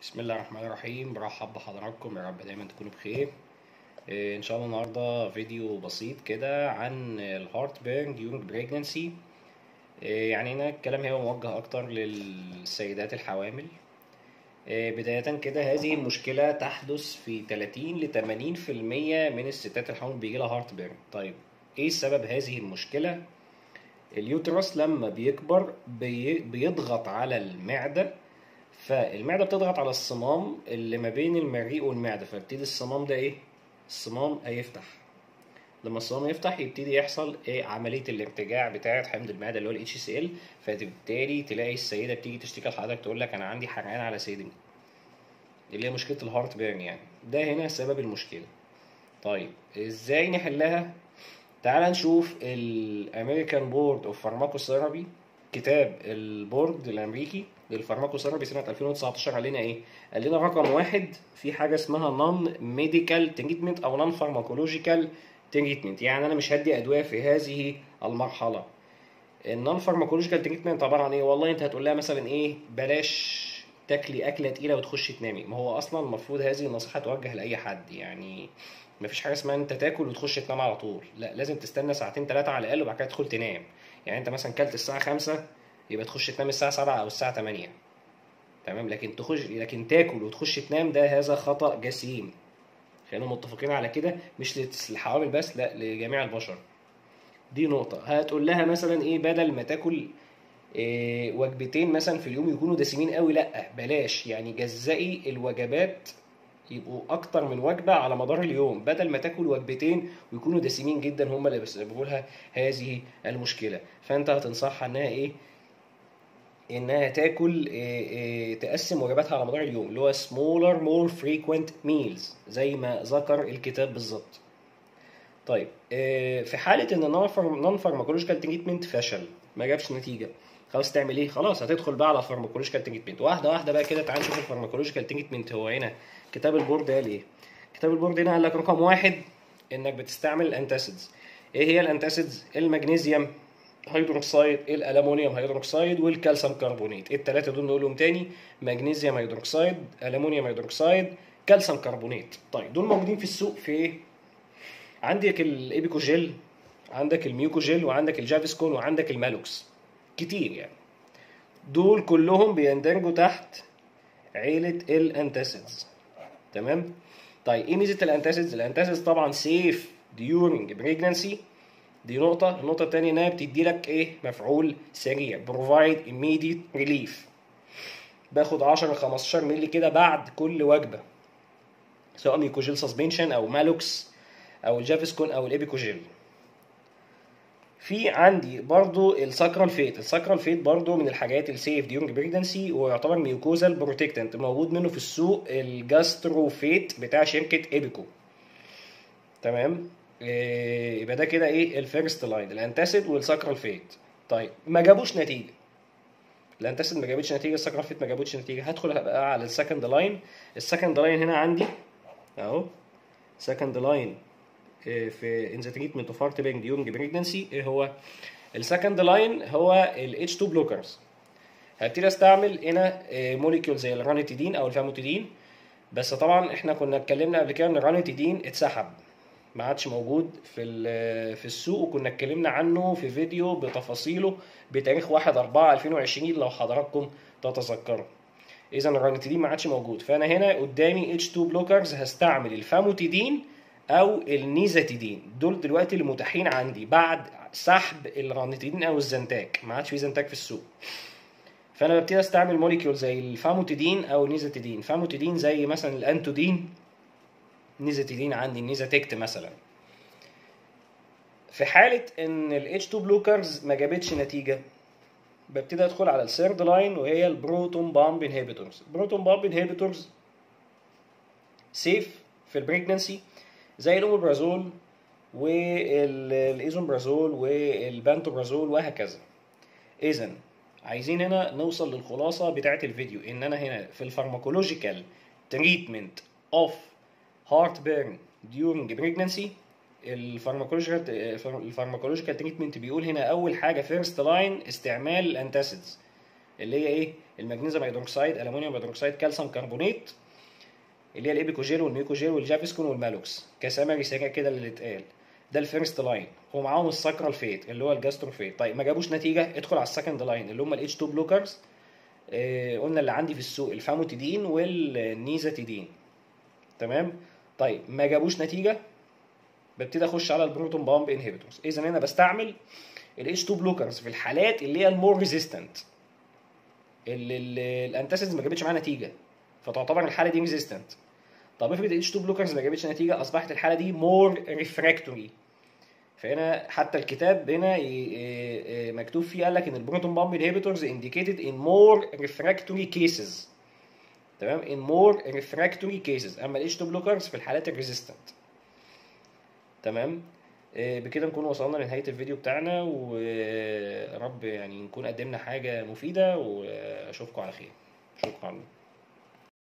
بسم الله الرحمن الرحيم برحب بحضراتكم يا رب دايما تكونوا بخير إيه، ان شاء الله النهارده فيديو بسيط كده عن الهارت بيرن ديورنج بريجنسي يعني هنا الكلام هيبقى موجه اكتر للسيدات الحوامل إيه، بداية كده هذه المشكلة تحدث في 30 ل 80% من الستات الحوامل بيجي لها هارت بيرن طيب ايه سبب هذه المشكلة اليوترس لما بيكبر بي- بيضغط على المعدة فالمعدة بتضغط على الصمام اللي ما بين المريء والمعدة فيبتدي الصمام ده ايه؟ الصمام هيفتح لما الصمام يفتح يبتدي يحصل ايه عملية الارتجاع بتاعة حمض المعدة اللي هو ال HCl فبالتالي تلاقي السيدة بتيجي تشتكي لحضرتك تقول لك أنا عندي حرقان على صدري اللي هي مشكلة الهارت بيرن يعني ده هنا سبب المشكلة طيب ازاي نحلها؟ تعال نشوف الامريكان بورد اوف فارماكوثيرابي كتاب البورد الامريكي للفارماكوثيرابي سنه 2019 قال لنا ايه؟ قال لنا رقم واحد في حاجه اسمها نون ميديكال تريتمنت او نون فارماكولوجيكال تريتمنت يعني انا مش هدي ادويه في هذه المرحله النون فارماكولوجيكال تريتمنت عباره عن ايه؟ والله انت هتقول لها مثلا ايه بلاش تاكلي اكله تقيله وتخشي تنامي ما هو اصلا المفروض هذه النصيحه توجه لاي حد يعني مفيش حاجه اسمها انت تاكل وتخش تنام على طول لا لازم تستنى ساعتين ثلاثه على الاقل وبعد كده تدخل تنام يعني انت مثلا كلت الساعه 5 يبقى تخش تنام الساعه 7 او الساعه 8 تمام لكن تخش لكن تاكل وتخش تنام ده هذا خطا جسيم خلينا متفقين على كده مش للحوامل بس لا لجميع البشر دي نقطة هتقول لها مثلا ايه بدل ما تاكل إيه وجبتين مثلا في اليوم يكونوا دسمين قوي لا بلاش يعني جزئي الوجبات يبقوا اكتر من وجبه على مدار اليوم بدل ما تاكل وجبتين ويكونوا دسمين جدا هم اللي بيسببوا لها هذه المشكله فانت هتنصحها انها ايه انها تاكل إيه إيه تقسم وجباتها على مدار اليوم اللي هو smaller more frequent meals زي ما ذكر الكتاب بالظبط طيب إيه في حاله ان النون فارماكولوجيكال تريتمنت فشل ما جابش نتيجه خلاص تعمل ايه خلاص هتدخل بقى على فارماكولوجيكال تريتمنت واحده واحده بقى كده تعال نشوف الفارماكولوجيكال تريتمنت هو هنا كتاب البورد قال ايه كتاب البورد هنا قال لك رقم واحد انك بتستعمل الانتاسيدز ايه هي الانتاسيدز المغنيسيوم هيدروكسيد الالومنيوم هيدروكسيد والكالسيوم كربونات الثلاثه دول نقولهم تاني مغنيسيوم هيدروكسيد الومنيوم هيدروكسيد كالسيوم كربونات طيب دول موجودين في السوق في ايه عندك الايبيكوجيل عندك الميوكوجيل وعندك الجافيسكون وعندك المالوكس كتير يعني دول كلهم بيندرجوا تحت عيلة الانتاسيدز تمام طيب ايه ميزة الانتاسيدز الانتاسيدز طبعا سيف ديورنج بريجنانسي دي نقطة النقطة التانية انها بتدي لك ايه مفعول سريع provide immediate relief باخد 10 ل 15 مللي كده بعد كل وجبة سواء ميكوجيل سسبنشن او مالوكس او الجافيسكون او الابيكوجيل في عندي برضو الساكرال فيت الساكرال فيت برضو من الحاجات السيف ديورنج بريجنسي ويعتبر ميوكوزال بروتكتنت موجود منه في السوق الجاستروفيت بتاع شركة ايبيكو تمام إيه يبقى ده كده ايه الفيرست لاين الانتاسيد والساكرال فيت طيب ما جابوش نتيجة الانتاسيد ما جابتش نتيجة الساكرال فيت ما جابتش نتيجة هدخل بقى على السكند لاين السكند لاين هنا عندي اهو سكند لاين في ان ذا تريتمنت اوف هارت بيرن ديورنج بريجنسي ايه هو السكند لاين هو ال H2 بلوكرز هبتدي استعمل هنا موليكيول زي الرانيتيدين او الفاموتيدين بس طبعا احنا كنا اتكلمنا قبل كده ان الرانيتيدين اتسحب ما عادش موجود في في السوق وكنا اتكلمنا عنه في فيديو بتفاصيله بتاريخ 1 4 2020 لو حضراتكم تتذكروا اذا الرانيتيدين ما عادش موجود فانا هنا قدامي H2 بلوكرز هستعمل الفاموتيدين او النيزاتيدين دول دلوقتي اللي متاحين عندي بعد سحب الرانيتيدين او الزنتاك ما عادش في زنتاك في السوق فانا ببتدي استعمل موليكيول زي الفاموتيدين او النيزاتيدين فاموتيدين زي مثلا الانتودين نيزاتيدين عندي النيزاتكت مثلا في حالة ان ال H2 بلوكرز ما جابتش نتيجة ببتدي ادخل على الثيرد لاين وهي البروتون بامب انهبيتورز البروتون بامب انهبيتورز سيف في البريجنسي زي الاوميبرازول والايزومبرازول والبانتوبرازول وهكذا اذا عايزين هنا نوصل للخلاصه بتاعه الفيديو ان انا هنا في الفارماكولوجيكال تريتمنت اوف هارت بيرن ديورنج بريجنسي الفارماكولوجيكال الفارماكولوجيكال تريتمنت بيقول هنا اول حاجه فيرست لاين استعمال الانتاسيدز اللي هي ايه المغنيسيوم هيدروكسيد الومنيوم هيدروكسيد كالسيوم كربونات اللي هي الايبيكوجيل والميكوجيل والجافيسكون والمالوكس كسمري سريع كده اللي اتقال ده الفيرست لاين ومعاهم الساكرال فيت اللي هو الجاستروفيت طيب ما جابوش نتيجه ادخل على السكند لاين اللي هم الاتش 2 بلوكرز آه قلنا اللي عندي في السوق الفاموتيدين والنيزاتيدين تمام طيب ما جابوش نتيجه ببتدي اخش على البروتون بامب انهبيتورز اذا انا بستعمل الاتش 2 بلوكرز في الحالات اللي هي المور ريزيستنت اللي الانتاسيدز ما جابتش معاها نتيجه فتعتبر الحاله دي ريزيستنت طب افرض الاتش 2 بلوكرز ما جابتش نتيجه اصبحت الحاله دي مور ريفراكتوري فهنا حتى الكتاب هنا مكتوب فيه قال لك ان البروتون بامب انهبيتورز indicated in more refractory cases تمام in more refractory cases اما الاتش 2 بلوكرز في الحالات الريزيستنت تمام بكده نكون وصلنا لنهايه الفيديو بتاعنا ورب يعني نكون قدمنا حاجه مفيده واشوفكم على خير شكرا